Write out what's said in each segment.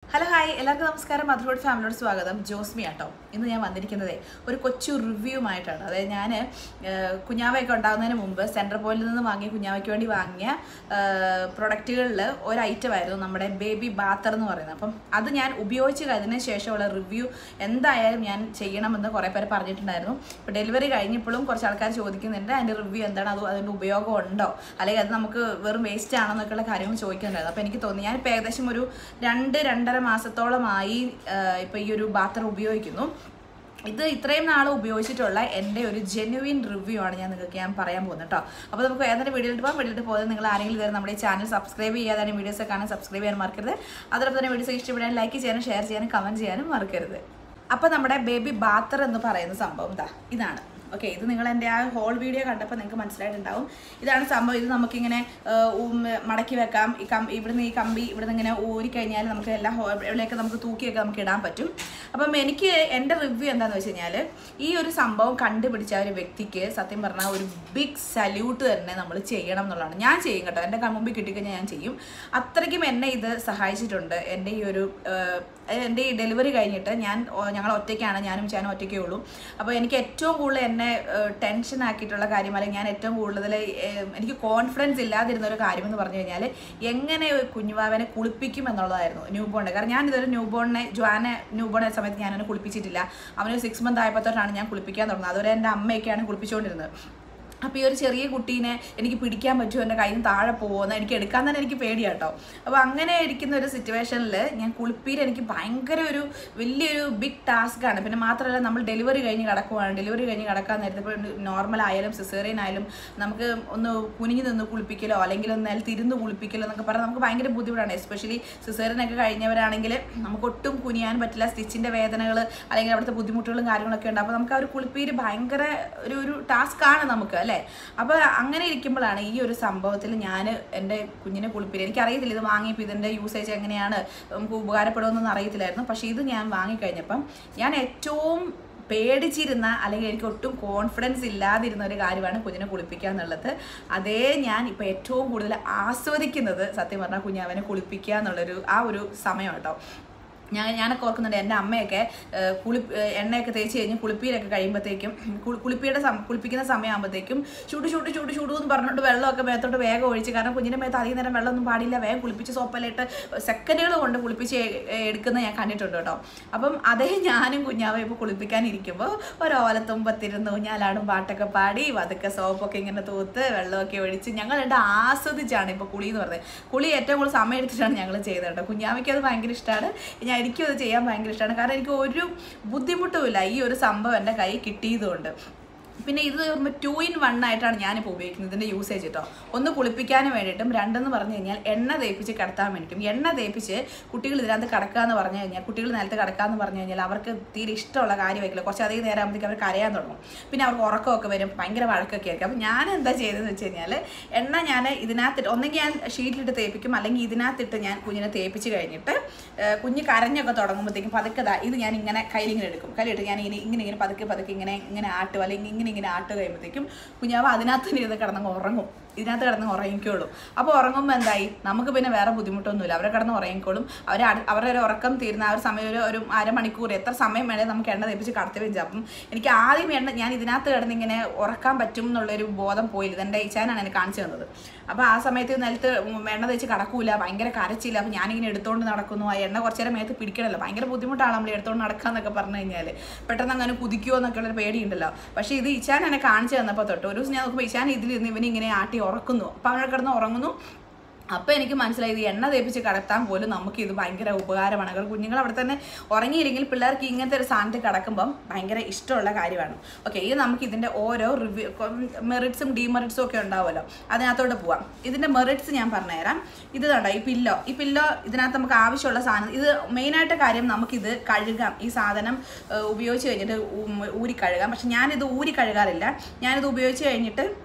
hello hi എല്ലാവർക്കും നമസ്കാരം മധുരോട് ഫാമിലിയോട് സ്വാഗതം ജോസ്മി ആട്ടോ ഇന്ന് ഞാൻ വന്നിരിക്കുന്നത് ഒരു കൊച്ചു റിവ്യൂമായിട്ടാണ് അതായത് ഞാൻ കുഞ്ഞാവയൊക്കെ ഉണ്ടാകുന്നതിന് മുമ്പ് സെൻട്രൽ പോയിന്റിൽ നിന്ന് വാങ്ങിയ കുഞ്ഞാവയ്ക്ക് വേണ്ടി വാങ്ങിയ പ്രൊഡക്റ്റുകളിൽ ഒരു ഐറ്റം ആയിരുന്നു നമ്മുടെ ബേബി ബാത്തർ എന്ന് പറയുന്നത് അപ്പം അത് ഞാൻ ഉപയോഗിച്ച് കഴിഞ്ഞതിന് ശേഷമുള്ള റിവ്യൂ എന്തായാലും ഞാൻ ചെയ്യണമെന്ന് കുറേ പേര് പറഞ്ഞിട്ടുണ്ടായിരുന്നു ഇപ്പോൾ ഡെലിവറി കഴിഞ്ഞപ്പോഴും കുറച്ച് ആൾക്കാർ ചോദിക്കുന്നുണ്ട് അതിൻ്റെ റിവ്യൂ എന്താണ് അത് അതിൻ്റെ ഉപയോഗം ഉണ്ടോ അല്ലെങ്കിൽ അത് നമുക്ക് വെറും വേസ്റ്റ് ആണോ എന്നൊക്കെയുള്ള കാര്യങ്ങൾ ചോദിക്കുന്നുണ്ടായിരുന്നു അപ്പോൾ എനിക്ക് തോന്നി ഞാനിപ്പോൾ ഏകദേശം ഒരു രണ്ട് രണ്ടര മാസത്തോളമായി ഇപ്പോൾ ഈ ഒരു ബാത്തർ ഉപയോഗിക്കുന്നു ഇത് ഇത്രയും നാൾ ഉപയോഗിച്ചിട്ടുള്ള എൻ്റെ ഒരു ജെന്യുവിൻ റിവ്യൂ ആണ് ഞാൻ നിങ്ങൾക്ക് ഞാൻ പറയാൻ പോകുന്നത് കേട്ടോ അപ്പോൾ നമുക്ക് ഏതൊരു വീഡിയോയിൽ പോകാം വീഡിയോയിൽ പോകുന്നത് നിങ്ങൾ ആരെങ്കിലും കയറി നമ്മുടെ ഈ ചാനൽ സബ്സ്ക്രൈബ് ചെയ്യാതെ വീഡിയോസ് കാണാൻ സബ്സ്ക്രൈബ് ചെയ്യാൻ മറക്കരുത് അതോടൊപ്പം തന്നെ വീഡിയോസ് ഇഷ്ടപ്പെടാൻ ലൈക്ക് ചെയ്യാനും ഷെയർ ചെയ്യാനും കമൻറ്റ് ചെയ്യാനും മറക്കരുത് അപ്പോൾ നമ്മുടെ ബേബി ബാത്തർ എന്ന് പറയുന്ന സംഭവം ഇതാ ഇതാണ് ഓക്കെ ഇത് നിങ്ങൾ എൻ്റെ ആ ഹോൾ വീഡിയോ കണ്ടപ്പോൾ നിങ്ങൾക്ക് മനസ്സിലായിട്ടുണ്ടാവും ഇതാണ് സംഭവം ഇത് നമുക്കിങ്ങനെ ആ, ഉം, മടക്കി വെക്കാം ഈ കം ഇവിടുന്ന് ഈ കമ്പി ഇവിടുന്ന് ഇങ്ങനെ ഊരിക്കഴിഞ്ഞാൽ നമുക്ക് എല്ലാ ഹോ എവിടെയൊക്കെ നമുക്ക് തൂക്കിയൊക്കെ നമുക്ക് ഇടാൻ പറ്റും അപ്പം എനിക്ക് എൻ്റെ റിവ്യൂ എന്താണെന്ന് വെച്ച് കഴിഞ്ഞാൽ ഈ ഒരു സംഭവം കണ്ടുപിടിച്ച ആ ഒരു വ്യക്തിക്ക് സത്യം പറഞ്ഞാൽ ഒരു ബിഗ് സല്യൂട്ട് തന്നെ നമ്മൾ ചെയ്യണം എന്നുള്ളതാണ് ഞാൻ ചെയ്യും കേട്ടോ എൻ്റെ കൺമുമ്പിൽ കിട്ടിക്കഴിഞ്ഞാൽ ഞാൻ ചെയ്യും അത്രയ്ക്കും എന്നെ ഇത് സഹായിച്ചിട്ടുണ്ട് എൻ്റെ ഈ ഒരു ആ, എൻ്റെ ഈ ഡെലിവറി കഴിഞ്ഞിട്ട് ഞാൻ ഓ- ഞങ്ങൾ ഒറ്റയ്ക്കാണ് ഞാനും ഞാനും ഒറ്റയ്ക്കേ ഉള്ളൂ അപ്പോൾ എനിക്ക് ഏറ്റവും കൂടുതൽ എന്നെ ടെൻഷൻ ആക്കിയിട്ടുള്ള കാര്യം അല്ലെങ്കിൽ ഞാൻ ഏറ്റവും കൂടുതൽ ഏഹ്, എനിക്ക് കോൺഫിഡൻസ് ഇല്ലാതിരുന്ന ഒരു കാര്യം എന്ന് പറഞ്ഞു കഴിഞ്ഞാൽ എങ്ങനെ ഒരു കുഞ്ഞുവാവനെ കുളിപ്പിക്കും എന്നുള്ളതായിരുന്നു ന്യൂ ബോണിനെ കാരണം ഞാൻ ഇതൊരു ന്യൂ ബോണിനെ ജോനെ ന്യൂ ബോൺ ആയ സമയത്ത് ഞാൻ അവനെ കുളിപ്പിച്ചിട്ടില്ല അവന് സിക്സ് മന്ത് ആയപ്പോൾ തൊട്ടാണ് ഞാൻ കുളിപ്പിക്കാൻ തുടങ്ങുന്നത് അതുവരെ എൻ്റെ അമ്മയൊക്കെയാണ് കുളിപ്പിച്ചുകൊണ്ടിരുന്നത് അപ്പോൾ ഈ ഒരു ചെറിയ കുട്ടീനെ എനിക്ക് പിടിക്കാൻ പറ്റുമോ എൻ്റെ കയ്യിൽ നിന്ന് താഴെ പോകുമെന്ന് എനിക്ക് എടുക്കാൻ തന്നെ എനിക്ക് പേടിയാട്ടോ അപ്പോൾ അങ്ങനെ ഇരിക്കുന്ന ഒരു സിറ്റുവേഷനിൽ ഞാൻ കുളിപ്പീര് എനിക്ക് ഭയങ്കര ഒരു വലിയൊരു ബിഗ് ടാസ്ക് ആണ് പിന്നെ മാത്രമല്ല നമ്മൾ ഡെലിവറി കഴിഞ്ഞ് കിടക്കുവാണ് ഡെലിവറി കഴിഞ്ഞ് കിടക്കാൻ നേരത്തെ ഇപ്പോൾ നോർമൽ ആയാലും സിസേറിയൻ ആയാലും നമുക്ക് ഒന്ന് കുനിഞ്ഞു നിന്ന് കുളിപ്പിക്കലോ അല്ലെങ്കിൽ ഒന്ന് നിലത്തിരുന്ന് കുളിപ്പിക്കലോ എന്നൊക്കെ പറഞ്ഞാൽ നമുക്ക് ഭയങ്കര ബുദ്ധിമുട്ടാണ് എസ്പെഷ്യലി സിസേറിയനൊക്കെ കഴിഞ്ഞവരാണെങ്കിൽ നമുക്ക് ഒട്ടും കുനിയാൻ പറ്റില്ല സ്റ്റിച്ചിൻ്റെ വേദനകൾ അല്ലെങ്കിൽ അവിടുത്തെ ബുദ്ധിമുട്ടുകളും കാര്യങ്ങളൊക്കെ ഉണ്ട് അപ്പോൾ നമുക്ക് ആ ഒരു കുളിപ്പീര് ഭയങ്കര ഒരു ഒരു ടാസ്ക് ആണ് നമുക്ക് അല്ലേ അപ്പോൾ അങ്ങനെ ഇരിക്കുമ്പോഴാണ് ഈ ഒരു സംഭവത്തിൽ ഞാൻ എൻ്റെ കുഞ്ഞിനെ കുളിപ്പീര് എനിക്കറിയത്തില്ല ഇത് വാങ്ങിയപ്പോൾ ഇതിൻ്റെ യൂസേജ് എങ്ങനെയാണ് നമുക്ക് ഉപകാരപ്പെടുമെന്നൊന്നും അറിയത്തില്ലായിരുന്നു പക്ഷേ ഇത് ഞാൻ വാങ്ങിക്കഴിഞ്ഞപ്പം ഞാൻ ഏറ്റവും പേടിച്ചിരുന്ന അല്ലെങ്കിൽ എനിക്ക് ഒട്ടും കോൺഫിഡൻസ് ഇല്ലാതിരുന്ന ഒരു കാര്യമാണ് കുഞ്ഞിനെ കുളിപ്പിക്കുക എന്നുള്ളത് അതേ ഞാൻ ഇപ്പോൾ ഏറ്റവും കൂടുതൽ ആസ്വദിക്കുന്നത് സത്യം പറഞ്ഞാൽ കുഞ്ഞാവനെ കുളിപ്പിക്കുക എന്നുള്ളൊരു ആ ഒരു സമയം കേട്ടോ ഞാൻ ഞാനൊക്കെ ഓർക്കുന്നുണ്ട് എൻ്റെ അമ്മയൊക്കെ ഏഹ്, കുളി ഏഹ്, എണ്ണയൊക്കെ തേച്ച് കഴിഞ്ഞ് കുളിപ്പീരൊക്കെ കഴിയുമ്പോഴത്തേക്കും കുളി- കുളിപ്പിയുടെ സം കുളിപ്പിക്കുന്ന സമയമാകുമ്പോഴത്തേക്കും ചൂട് ചൂട് ചൂട് ചൂട് എന്ന് പറഞ്ഞിട്ട് വെള്ളമൊക്കെ മേത്തോട്ട് വേഗം ഒഴിച്ച് കാരണം കുഞ്ഞിൻ്റെ മേത്ത് അധികം നേരം വെള്ളമൊന്നും പാടില്ല വേഗം കുളിപ്പിച്ച് സോപ്പലിട്ട് സെക്കൻഡുകൾ കൊണ്ട് കുളിപ്പിച്ച് എ- എ- എടുക്കുന്നത് ഞാൻ കണ്ടിട്ടുണ്ട് കേട്ടോ അപ്പം അതേ ഞാനും കുഞ്ഞാവ ഇപ്പോൾ കുളിപ്പിക്കാനിരിക്കുമ്പോൾ ഒരോലത്തുമ്പത്തിരുന്ന് ഊഞ്ഞാലാടും പാട്ടൊക്കെ പാടി പതുക്കെ സോപ്പൊക്കെ ഇങ്ങനെ തൂത്ത് വെള്ളമൊക്കെ ഒഴിച്ച് ഞങ്ങൾ രണ്ട് ആസ്വദിച്ചാണ് ഇപ്പോൾ കുളി എന്ന് പറയുന്നത് കുളി ഏറ്റവും കൂടുതൽ സമയം എടുത്തിട്ടാണ് ഞങ്ങൾ ചെയ്തത് കേട്ടോ കുഞ്ഞാവയ്ക്ക് അത് ഭയങ്കര ഇഷ്ടമാണ് ഞാൻ എനിക്കും അത് ചെയ്യാൻ ഭയങ്കര ഇഷ്ടമാണ് കാരണം എനിക്ക് ഒരു ബുദ്ധിമുട്ടുമില്ല ഈ ഒരു സംഭവം എൻ്റെ കൈ കിട്ടിയതുകൊണ്ട് പിന്നെ ഇത് ടു ഇൻ വൺ ആയിട്ടാണ് ഞാനിപ്പോൾ ഉപയോഗിക്കുന്നത് ഇതിൻ്റെ യൂസേജ് കേട്ടോ ഒന്ന് കുളിപ്പിക്കാനും വേണ്ടിയിട്ടും രണ്ടെന്ന് പറഞ്ഞു കഴിഞ്ഞാൽ എണ്ണ തേപ്പിച്ച് കിടത്താൻ വേണ്ടിയിട്ടും എണ്ണ തേപ്പിച്ച് കുട്ടികൾ ഇതിനകത്ത് കിടക്കുക എന്ന് പറഞ്ഞു കഴിഞ്ഞാൽ കുട്ടികൾ നിലത്ത് കിടക്കുക എന്ന് പറഞ്ഞു കഴിഞ്ഞാൽ അവർക്ക് തീരെ ഇഷ്ടമുള്ള കാര്യമായിരിക്കില്ല കുറച്ച് അധികം നേരം ആകുമ്പോഴത്തേക്ക് അവർ കരയാൻ തുടങ്ങും പിന്നെ അവർക്ക് ഉറക്കമൊക്കെ വരും ഭയങ്കര വഴക്കൊക്കെ ആയിരിക്കും അപ്പോൾ ഞാൻ എന്താ ചെയ്തതെന്ന് വെച്ച് കഴിഞ്ഞാൽ എണ്ണ ഞാൻ ഇതിനകത്തിട്ട് ഒന്നെങ്കിൽ ഞാൻ ഷീറ്റിലിട്ട് തേപ്പിക്കും അല്ലെങ്കിൽ ഇതിനകത്തിട്ട് ഞാൻ കുഞ്ഞിനെ തേപ്പിച്ച് കഴിഞ്ഞിട്ട് ഏഹ് കുഞ്ഞ് കരഞ്ഞൊക്കെ തുടങ്ങുമ്പോഴത്തേക്കും പതുക്കെ ദാ ഇത് ഞാൻ ഇങ്ങനെ കയ്യിലിങ്ങനെ എടുക്കും കയ്യിലിട്ട് ഞാൻ ഇങ്ങനെ ഇങ്ങനെ ഇങ്ങനെ പതുക്കെ പതുക്കെ ഇങ്ങനെ ഇങ്ങനെ ആട്ടും അല്ലെങ്കിൽ ഇങ്ങനെ ഇങ്ങനെ ആട്ട് കഴിയുമ്പോഴത്തേക്കും കുഞ്ഞാവ് അതിനകത്ത് തന്നെ ഇരുന്ന് കിടന്നങ്ങ് ഉറങ്ങും ഇതിനകത്ത് കിടന്ന് ഉറങ്ങിക്കോളും അപ്പോൾ ഉറങ്ങുമ്പോൾ എന്തായി നമുക്ക് പിന്നെ വേറെ ബുദ്ധിമുട്ടൊന്നുമില്ല അവരെ കിടന്ന് ഉറങ്ങിക്കോളും അവർ അവരുടെ ഒരു ഉറക്കം തീരുന്ന ആ ഒരു സമയം ഒരു ഒരു അരമണിക്കൂർ എത്ര സമയം വേണേൽ നമുക്ക് എണ്ണ തേപ്പിച്ച് കടത്തി വെച്ചാൽ അപ്പം എനിക്ക് ആദ്യം എണ്ണ ഞാൻ ഇതിനകത്ത് കിടന്ന് ഇങ്ങനെ ഉറക്കാൻ പറ്റും എന്നുള്ളൊരു ബോധം പോയില്ല ഇതെൻ്റെ ഇച്ചാനാണ് എനിക്ക് കാണിച്ചു തന്നത് അപ്പോൾ ആ സമയത്ത് നിലത്ത് എണ്ണ തേച്ച് കടക്കൂല ഭയങ്കര കരച്ചില്ല അപ്പോൾ ഞാനിങ്ങനെ എടുത്തുകൊണ്ട് നടക്കുന്നു ആ എണ്ണ കുറച്ച് നേരം മേത്ത് പിടിക്കണമല്ലോ ഭയങ്കര ബുദ്ധിമുട്ടാണ് നമ്മൾ എടുത്തുകൊണ്ട് നടക്കാന്നൊക്കെ പറഞ്ഞു കഴിഞ്ഞാൽ പെട്ടെന്ന് അങ്ങനെ കുതിക്കുമോ എന്നൊക്കെ ഉള്ളൊരു പേടിയുണ്ടല്ലോ പക്ഷേ ഇത് ഇച്ചാൻ എന്നെ കാണിച്ചു തന്നപ്പോൾ തൊട്ട് ഒരു ദിവസം ഞാൻ നോക്കുമ്പോൾ ഇച്ചാൻ ഇതിലിരുന്ന് ഇവനിങ്ങനെ ആട്ടി ഉറക്കുന്നു അപ്പോൾ അവനെ കിടന്ന് ഉറങ്ങുന്നു അപ്പോൾ എനിക്ക് മനസ്സിലായി ഇത് എണ്ണ തേപ്പിച്ച് കടത്താൻ പോലും നമുക്ക് ഇത് ഭയങ്കര ഉപകാരമാണ് കാരണം കുഞ്ഞുങ്ങൾ അവിടെ തന്നെ ഉറങ്ങിയില്ലെങ്കിൽ പിള്ളേർക്ക് ഇങ്ങനത്തെ ഒരു സാധനത്തിൽ കിടക്കുമ്പം ഭയങ്കര ഇഷ്ടമുള്ള കാര്യമാണ് ഓക്കെ ഇത് നമുക്ക് ഇതിൻ്റെ ഓരോ റിവ്യൂ മെറിറ്റ്സും ഡിമെറിറ്റ്സും ഒക്കെ ഉണ്ടാവുമല്ലോ അതിനകത്തോട്ട് പോവാം ഇതിൻ്റെ മെറിറ്റ്സ് ഞാൻ പറഞ്ഞുതരാം ഇത് കണ്ടോ ഈ പില്ലോ ഈ പില്ലോ ഇതിനകത്ത് നമുക്ക് ആവശ്യമുള്ള സാധനം ഇത് മെയിനായിട്ട് കാര്യം നമുക്കിത് കഴുകാം ഈ സാധനം ഏഹ്, ഉപയോഗിച്ച് കഴിഞ്ഞിട്ട് ഊ- ഊരി കഴുകാം പക്ഷെ ഞാനിത് ഊരി കഴുകാറില്ല ഞാനിത് ഉപയോഗിച്ച് കഴിഞ്ഞിട്ട്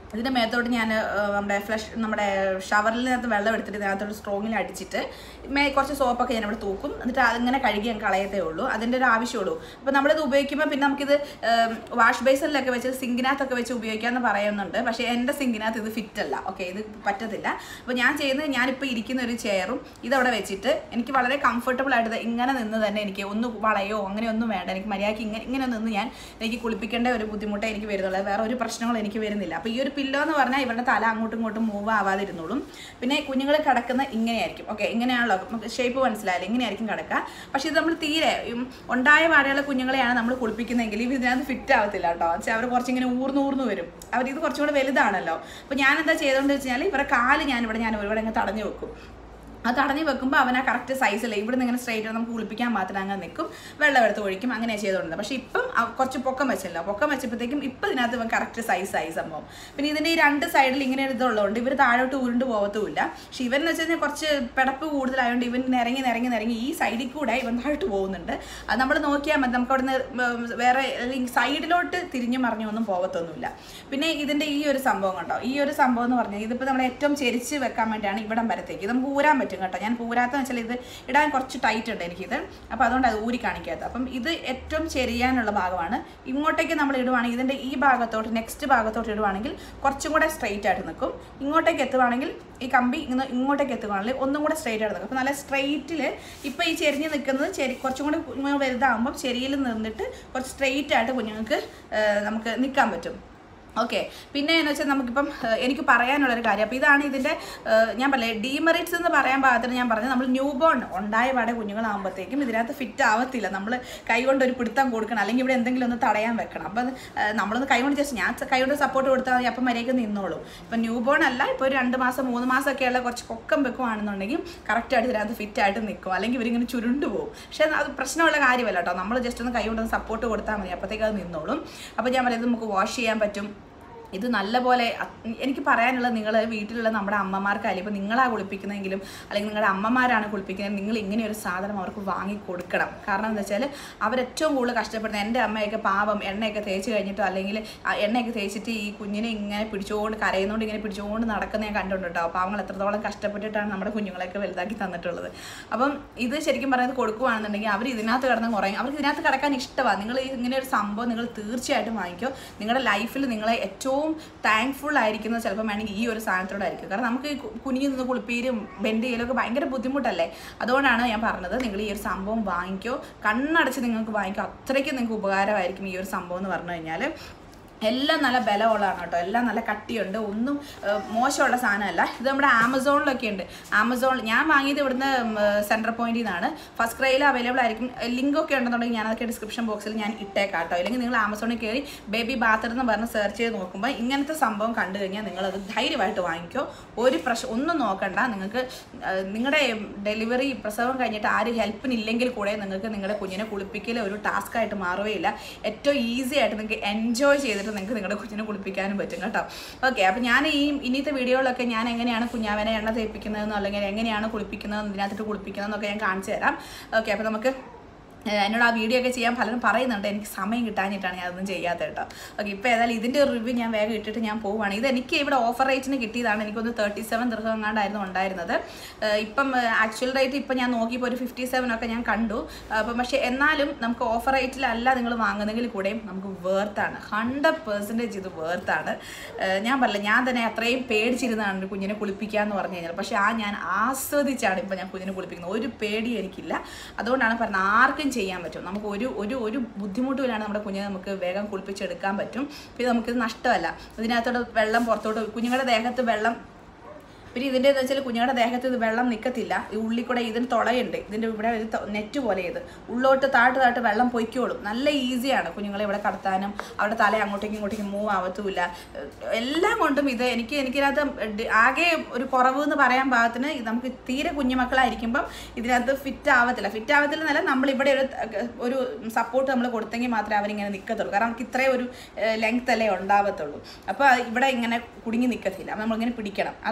ഇതിൻ്റെ മേത്തോട്ട് ഞാൻ നമ്മുടെ ഫ്ലഷ് നമ്മുടെ ഷവറിനകത്ത് വെള്ളം എടുത്തിട്ട് ഇതിനകത്തോട്ട് സ്ട്രോങ്ങിൽ അടിച്ചിട്ട് മേ കുറച്ച് സോപ്പൊക്കെ ഞാൻ ഇവിടെ തൂക്കും എന്നിട്ട് അതിങ്ങനെ കഴുകി ഞാൻ കളയത്തേ ഉള്ളൂ അതിൻ്റെ ഒരു ആവശ്യമുള്ളൂ അപ്പോൾ നമ്മളിത് ഉപയോഗിക്കുമ്പോൾ പിന്നെ നമുക്കിത് വാഷ് ബേസിനിലൊക്കെ വെച്ച് സിങ്കിനകത്തൊക്കെ വെച്ച് ഉപയോഗിക്കാമെന്ന് പറയുന്നുണ്ട് പക്ഷേ എൻ്റെ സിങ്കിനകത്ത് ഇത് ഫിറ്റ് അല്ല ഓക്കെ ഇത് പറ്റത്തില്ല അപ്പോൾ ഞാൻ ചെയ്യുന്നത് ഞാനിപ്പോൾ ഇരിക്കുന്ന ഒരു ചെയറും ഇതവിടെ വെച്ചിട്ട് എനിക്ക് വളരെ കംഫർട്ടബിൾ ആയിട്ട് ഇത് ഇങ്ങനെ നിന്ന് തന്നെ എനിക്ക് ഒന്ന് വളയോ അങ്ങനെ ഒന്നും വേണ്ട എനിക്ക് മര്യാദയ്ക്ക് ഇങ്ങനെ ഇങ്ങനെ നിന്ന് ഞാൻ എനിക്ക് കുളിപ്പിക്കേണ്ട ഒരു ബുദ്ധിമുട്ടേ എനിക്ക് വരുന്നുള്ളൂ വേറെ ഒരു പ്രശ്നങ്ങളും എനിക്ക് വരുന്നില്ല അപ്പോൾ ഈ ഒരു പില്ലോ എന്ന് പറഞ്ഞാൽ ഇവരുടെ തല അങ്ങോട്ടും ഇങ്ങോട്ടും മൂവ് ആവാതിരുന്നോളും പിന്നെ കുഞ്ഞുങ്ങൾ കിടക്കുന്ന ഇങ്ങനെയായിരിക്കും ഓക്കെ ഇങ്ങനെയാണല്ലോ ഷേപ്പ് മനസ്സിലായാലും ഇങ്ങനെയായിരിക്കും കിടക്കുക പക്ഷേ ഇത് നമ്മൾ തീരെ ഉം, ഉണ്ടായ പാടെയുള്ള കുഞ്ഞുങ്ങളെയാണ് നമ്മൾ കുളിപ്പിക്കുന്നതെങ്കിൽ ഇവർ ഇതിനകത്ത് ഫിറ്റ് ആവത്തില്ല കേട്ടോ വെച്ചാൽ അവർ കുറച്ചിങ്ങനെ ഊർന്ന് ഊർന്ന് വരും അവർ ഇത് കുറച്ചും കൂടെ വലുതാണല്ലോ അപ്പോൾ ഞാൻ എന്താ ചെയ്തോണ്ട് വെച്ച് കഴിഞ്ഞാൽ ഇവരുടെ കാല് ഞാനിവിടെ ഞാൻ ഒരുപാട് അങ്ങ് തടഞ്ഞു വെക്കും അത് തടഞ്ഞു വെക്കുമ്പോൾ അവൻ ആ കറക്റ്റ് സൈസിൽ ഇവിടെ നിന്ന് ഇങ്ങനെ സ്ട്രൈറ്റ് നമുക്ക് കുളിപ്പിക്കാൻ മാത്രം അങ്ങനെ നിൽക്കും വെള്ളം എടുത്ത് ഒഴിക്കും അങ്ങനെ ചെയ്തുകൊണ്ടിരുന്നത് പക്ഷേ ഇപ്പം അവ- കുറച്ച് പൊക്കം വെച്ചല്ലോ പൊക്കം വെച്ചപ്പോഴത്തേക്കും ഇപ്പം ഇതിനകത്ത് ഇവൻ കറക്റ്റ് സൈസായി സംഭവം പിന്നെ ഇതിൻ്റെ ഈ രണ്ട് സൈഡിൽ ഇങ്ങനെ ഒരു ഇതുള്ളതുകൊണ്ട് ഇവർ താഴോട്ട് ഉരുണ്ട് പോകത്തുമില്ല പക്ഷേ ഇവൻ എന്ന് വെച്ച് കഴിഞ്ഞാൽ കുറച്ച് പിടപ്പ് കൂടുതലായതുകൊണ്ട് ഇവൻ നിരങ്ങി നിരങ്ങി നിരങ്ങി ഈ സൈഡിൽ കൂടെ ഇവൻ താഴോട്ട് പോകുന്നുണ്ട് അത് നമ്മൾ നോക്കിയാൽ മതി നമുക്ക് അവിടുന്ന് ഉം വേറെ അല്ലെങ്കിൽ സൈഡിലോട്ട് തിരിഞ്ഞു മറിഞ്ഞൊന്നും പോകത്തൊന്നുമില്ല പിന്നെ ഇതിൻ്റെ ഈ ഒരു സംഭവം കണ്ടോ ഈ ഒരു സംഭവം എന്ന് പറഞ്ഞാൽ ഇതിപ്പോൾ നമ്മൾ ഏറ്റവും ചെരിച്ച് വെക്കാൻ വേണ്ടിയാണ് ഇവിടം വരത്തേക്ക് ഇത് നമുക്ക് ഊരാൻ പറ്റും കേട്ടോ ഞാൻ പൂരാത്തെന്ന് വെച്ചാൽ ഇത് ഇടാൻ കുറച്ച് ടൈറ്റ് ഉണ്ട് എനിക്കിത് അപ്പോൾ അതുകൊണ്ട് അത് ഊരി കാണിക്കാത്തത് അപ്പം ഇത് ഏറ്റവും ചെരിയാനുള്ള ഭാഗമാണ് ഇങ്ങോട്ടേക്ക് നമ്മൾ ഇടുവാണെങ്കിൽ ഇതിൻ്റെ ഈ ഭാഗത്തോട്ട് നെക്സ്റ്റ് ഭാഗത്തോട്ട് ഇടുവാണെങ്കിൽ കുറച്ചും കൂടെ സ്ട്രെയിറ്റ് ആയിട്ട് നിൽക്കും ഇങ്ങോട്ടേക്ക് എത്തുവാണെങ്കിൽ ഈ കമ്പി ഇങ്ങനെ ഇങ്ങോട്ടേക്ക് എത്തുവാണെങ്കിൽ ഒന്നും കൂടെ സ്ട്രെയിറ്റ് ആയിട്ട് നിൽക്കും അപ്പോൾ നല്ല സ്ട്രെയിറ്റിൽ ഇപ്പോൾ ഈ ചെരിഞ്ഞ് നിൽക്കുന്നത് ചെരി കുറച്ചും കൂടെ കുഞ്ഞുങ്ങൾ വലുതാകുമ്പോൾ ചെരിയിൽ നിന്നിട്ട് കുറച്ച് സ്ട്രെയിറ്റ് ആയിട്ട് കുഞ്ഞുങ്ങൾക്ക് ആ, നമുക്ക് നിൽക്കാൻ പറ്റും ഓക്കെ പിന്നെ എന്ന് വെച്ചാൽ നമുക്കിപ്പം ഏഹ്, എനിക്ക് പറയാനുള്ളൊരു കാര്യം അപ്പോൾ ഇതാണ് ഇതിൻ്റെ ഏഹ്, ഞാൻ പറഞ്ഞേ ഡീമെറിറ്റ്സ് എന്ന് പറയാൻ പാകത്തിന് ഞാൻ പറഞ്ഞത് നമ്മൾ ന്യൂ ബോൺ ഉണ്ടായ പാടെ കുഞ്ഞുങ്ങളാകുമ്പോഴത്തേക്കും ഇതിനകത്ത് ഫിറ്റ് ആവത്തില്ല നമ്മൾ കൈ കൊണ്ട് ഒരു പിടുത്തം കൊടുക്കണം അല്ലെങ്കിൽ ഇവിടെ എന്തെങ്കിലും ഒന്ന് തടയാൻ വെക്കണം അപ്പം അത്, ഏഹ്, നമ്മളൊന്ന് കൈ കൊണ്ട് ജസ്റ്റ് ഞാൻ കൈ കൊണ്ട് സപ്പോർട്ട് കൊടുത്താൽ മതി അപ്പം മര്യാദയ്ക്ക് നിന്നോളൂ ഇപ്പം ന്യൂ ബോൺ അല്ല ഇപ്പോൾ ഒരു രണ്ട് മാസം മൂന്ന് മാസമൊക്കെയുള്ള കുറച്ച് പൊക്കം വെക്കുവാണെന്നുണ്ടെങ്കിൽ കറക്റ്റായിട്ട് ഇതിനകത്ത് ഫിറ്റ് ആയിട്ട് നിൽക്കും അല്ലെങ്കിൽ ഇവരിങ്ങനെ ചുരുണ്ട് പോകും പക്ഷേ അത് പ്രശ്നമുള്ള കാര്യമല്ല കേട്ടോ നമ്മൾ ജസ്റ്റ് ഒന്ന് കൈ കൊണ്ട് സപ്പോർട്ട് കൊടുത്താൽ മതി അപ്പോഴത്തേക്ക് അത് നിന്നോളും അപ്പോൾ ഞാൻ പറയുന്നത് നമുക്ക് വാഷ് ചെയ്യാൻ പറ്റും ഇത് നല്ലപോലെ അത് എനിക്ക് പറയാനുള്ളത് നിങ്ങൾ വീട്ടിലുള്ള നമ്മുടെ അമ്മമാർക്കായാലും ഇപ്പോൾ നിങ്ങളാ കുളിപ്പിക്കുന്നതെങ്കിലും അല്ലെങ്കിൽ നിങ്ങളുടെ അമ്മമാരാണ് കുളിപ്പിക്കുന്നത് നിങ്ങൾ ഇങ്ങനെ ഒരു സാധനം അവർക്ക് വാങ്ങി കൊടുക്കണം കാരണം എന്താ വെച്ചാൽ അവരേറ്റവും കൂടുതൽ കഷ്ടപ്പെടുന്നത് എൻ്റെ അമ്മയൊക്കെ പാവം എണ്ണയൊക്കെ തേച്ച് കഴിഞ്ഞിട്ടോ അല്ലെങ്കിൽ ആ എണ്ണയൊക്കെ തേച്ചിട്ട് ഈ കുഞ്ഞിനെ ഇങ്ങനെ പിടിച്ചുകൊണ്ട് കരയുന്നതുകൊണ്ട് ഇങ്ങനെ പിടിച്ചുകൊണ്ട് നടക്കുന്ന ഞാൻ കണ്ടിട്ടുണ്ട് കേട്ടോ പാവങ്ങൾ എത്രത്തോളം കഷ്ടപ്പെട്ടിട്ടാണ് നമ്മുടെ കുഞ്ഞുങ്ങളെയൊക്കെ വലുതാക്കി തന്നിട്ടുള്ളത് അപ്പം ഇത് ശരിക്കും പറയുന്നത് കൊടുക്കുകയാണെന്നുണ്ടെങ്കിൽ അവർ ഇതിനകത്ത് കിടന്ന് കുറയും അവർക്ക് ഇതിനകത്ത് കിടക്കാൻ ഇഷ്ടമാണ് നിങ്ങൾ ഇങ്ങനെ ഒരു സംഭവം നിങ്ങൾ തീർച്ചയായിട്ടും വാങ്ങിക്കോ നിങ്ങളുടെ ലൈഫിൽ നിങ്ങളെ ഏറ്റവും താങ്ക്ഫുൾ ആയിരിക്കുന്നത് ചിലപ്പോൾ വേണമെങ്കിൽ ഈ ഒരു സാധനത്തോടായിരിക്കും കാരണം നമുക്ക് ഈ കു- കുനിഞ്ഞു നിന്ന് കുളിപ്പീരും ബെൻഡ് ചെയ്യലൊക്കെ ഭയങ്കര ബുദ്ധിമുട്ടല്ലേ അതുകൊണ്ടാണ് ഞാൻ പറഞ്ഞത് നിങ്ങൾ ഈ ഒരു സംഭവം വാങ്ങിക്കോ കണ്ണടച്ച് നിങ്ങൾക്ക് വാങ്ങിക്കോ അത്രയ്ക്കും നിങ്ങൾക്ക് ഉപകാരമായിരിക്കും ഈ ഒരു സംഭവം എന്ന് പറഞ്ഞു കഴിഞ്ഞാൽ എല്ലാം നല്ല ബലമുള്ളതാണ് കേട്ടോ എല്ലാം നല്ല കട്ടിയുണ്ട് ഒന്നും ഏഹ്, മോശമുള്ള സാധനമല്ല ഇത് നമ്മുടെ ആമസോണിലൊക്കെ ഉണ്ട് ആമസോൺ ഞാൻ വാങ്ങിയത് ഇവിടുന്ന് സെൻട്രൽ പോയിന്റിൽ നിന്നാണ് ഫസ്റ്റ് ക്രൈയിൽ അവൈലബിൾ ആയിരിക്കും ലിങ്ക് ഒക്കെ ഉണ്ടെന്നുണ്ടെങ്കിൽ ഞാൻ അതൊക്കെ ഡിസ്ക്രിപ്ഷൻ ബോക്സിൽ ഞാൻ ഇട്ടേക്കാം കേട്ടോ അല്ലെങ്കിൽ നിങ്ങൾ ആമസോണിൽ കയറി ബേബി ബാത്തർ എന്ന് പറഞ്ഞ് സെർച്ച് ചെയ്ത് നോക്കുമ്പോൾ ഇങ്ങനത്തെ സംഭവം കണ്ടു കഴിഞ്ഞാൽ നിങ്ങളത് ധൈര്യമായിട്ട് വാങ്ങിക്കോ ഒരു പ്രശ്നം ഒന്നും നോക്കണ്ട നിങ്ങൾക്ക് ഏഹ്, നിങ്ങളുടെ ഡെലിവറി പ്രസവം കഴിഞ്ഞിട്ട് ആരും ഹെൽപ്പിനില്ലെങ്കിൽ കൂടെ നിങ്ങൾക്ക് നിങ്ങളുടെ കുഞ്ഞിനെ കുളിപ്പിക്കൽ ഒരു ടാസ്ക് ആയിട്ട് മാറുകയില്ല ഏറ്റവും ഈസി ആയിട്ട് നിങ്ങൾക്ക് എൻജോയ് ചെയ്തിട്ട് നിങ്ങൾക്ക് നിങ്ങളുടെ കുഞ്ഞിനെ കുളിപ്പിക്കാനും പറ്റും കേട്ടോ ഓക്കെ അപ്പോൾ ഞാൻ ഈ ഇനിയത്തെ വീഡിയോകളൊക്കെ ഞാൻ എങ്ങനെയാണ് കുഞ്ഞാവനെ എണ്ണ തേപ്പിക്കുന്നതെന്നോ അല്ലെങ്കിൽ എങ്ങനെയാണ് കുളിപ്പിക്കുന്നതെന്ന് ഇതിനകത്തിട്ട് കുളിപ്പിക്കുന്നതെന്നൊക്കെ ഞാൻ കാണിച്ചു തരാം ഓക്കെ അപ്പോൾ നമുക്ക് ഏഹ് എന്നോട് ആ വീഡിയോ ഒക്കെ ചെയ്യാൻ പലരും പറയുന്നുണ്ട് എനിക്ക് സമയം കിട്ടാഞ്ഞിട്ടാണ് ഞാൻ അതൊന്നും ചെയ്യാത്തത് കേട്ടോ ഓക്കെ ഇപ്പോൾ ഏതായാലും ഇതിൻ്റെ ഒരു റിവ്യൂ ഞാൻ വേഗം ഇട്ടിട്ട് ഞാൻ പോവുകയാണ് ഇത് എനിക്ക് ഇവിടെ ഓഫർ റേറ്റിന് കിട്ടിയതാണ് എനിക്കൊന്ന് തേർട്ടി സെവൻ ദൃഹം എങ്ങാണ്ടായിരുന്നു ഉണ്ടായിരുന്നത് ഏഹ് ഇപ്പം ആക്ച്വൽ റേറ്റ് ഇപ്പം ഞാൻ നോക്കിയപ്പോൾ ഒരു ഫിഫ്റ്റി സെവൻ ഒക്കെ ഞാൻ കണ്ടു അപ്പം പക്ഷേ എന്നാലും നമുക്ക് ഓഫർ റേറ്റിലല്ല നിങ്ങൾ വാങ്ങുന്നെങ്കിൽ കൂടെയും നമുക്ക് വേർത്താണ് ഹൺഡ്രഡ് പെർസെൻറ്റേജ് ഇത് വേർത്താണ് ഞാൻ പറഞ്ഞില്ല ഞാൻ തന്നെ അത്രയും പേടിച്ചിരുന്നതാണ് ഒരു കുഞ്ഞിനെ കുളിപ്പിക്കുക എന്ന് പറഞ്ഞു കഴിഞ്ഞാൽ പക്ഷേ ആ ഞാൻ ആസ്വദിച്ചാണ് ഇപ്പം ഞാൻ കുഞ്ഞിനെ കുളിപ്പിക്കുന്നത് ഒരു പേടി എനിക്കില്ല അതുകൊണ്ടാണ് പറഞ്ഞത് ആർക്കും ചെയ്യാൻ പറ്റും നമുക്ക് ഒരു ഒരു ഒരു ബുദ്ധിമുട്ടുമില്ലാണ്ട് നമ്മുടെ കുഞ്ഞിനെ നമുക്ക് വേഗം കുളിപ്പിച്ചെടുക്കാൻ പറ്റും പിന്നെ നമുക്കിത് നഷ്ടമല്ല ഇതിനകത്തോട്ട് വെള്ളം പുറത്തോട്ട് കുഞ്ഞുങ്ങളുടെ ദേഹത്ത് വെള്ളം പിന്നെ ഇതിൻ്റെ എന്ന് വെച്ചാൽ കുഞ്ഞുങ്ങളുടെ ദേഹത്ത് ഇത് വെള്ളം നിൽക്കത്തില്ല ഈ ഉള്ളിൽ കൂടെ ഇതിന് തുളയുണ്ട് ഇതിൻ്റെ ഇവിടെ ഒരു ത- നെറ്റ് പോലെ ഇത് ഉള്ളോട്ട് താട്ട് താട്ട് വെള്ളം പൊയ്ക്കോളും നല്ല ഈസിയാണ് കുഞ്ഞുങ്ങളെ ഇവിടെ കടത്താനും അവിടെ തല അങ്ങോട്ടേക്കും ഇങ്ങോട്ടേക്കും മൂവ് ആവത്തുമില്ല ഏഹ് എല്ലാം കൊണ്ടും ഇത് എനിക്ക് എനിക്കിതിനകത്ത് ഡി- ആകെ ഒരു കുറവ് എന്ന് പറയാൻ പാകത്തിന് ഇത് നമുക്ക് തീരെ കുഞ്ഞുമക്കളായിരിക്കുമ്പം ഇതിനകത്ത് ഫിറ്റ് ആവത്തില്ല ഫിറ്റ് ആവത്തില്ല എന്നല്ല നമ്മളിവിടെ ഒരു ഒരു സപ്പോർട്ട് നമ്മൾ കൊടുത്തെങ്കിൽ മാത്രമേ അവരിങ്ങനെ നിൽക്കത്തുള്ളൂ കാരണം നമുക്ക് ഇത്രയും ഒരു ലെങ്ത് അല്ലേ ഉണ്ടാവത്തുള്ളൂ അപ്പോൾ ഇവിടെ ഇങ്ങനെ കുടുങ്ങി നിൽക്കത്തില്ല അപ്പോൾ നമ്മളിങ്ങനെ പിടിക്കണം അത് അത്രേ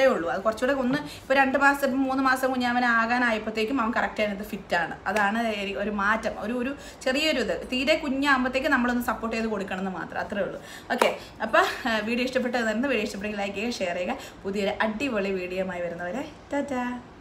അത്രേ ഉള്ളൂ അത് കുറച്ചുകൂടെ ഒന്ന് ഇപ്പോൾ രണ്ട് മാസം ഇപ്പം മൂന്ന് മാസം കുഞ്ഞാവൻ ആകാനായപ്പോഴത്തേക്കും അവൻ കറക്റ്റ് അതിനകത്ത് ഫിറ്റാണ് അതാണ് എനി- ഒരു മാറ്റം ഒരു ഒരു ചെറിയൊരു ഇത് തീരെ കുഞ്ഞാകുമ്പോഴത്തേക്ക് നമ്മളൊന്ന് സപ്പോർട്ട് ചെയ്ത് കൊടുക്കണം എന്ന് മാത്രം അത്രേ ഉള്ളൂ ഓക്കെ അപ്പോൾ വീഡിയോ ഇഷ്ടപ്പെട്ടത് തന്നെ വീഡിയോ ഇഷ്ടപ്പെട്ടെങ്കിൽ ലൈക്ക് ചെയ്യുക ഷെയർ ചെയ്യുക പുതിയൊരു അടിപൊളി വീഡിയോ ആയി വരുന്നവരെ ടാറ്റാ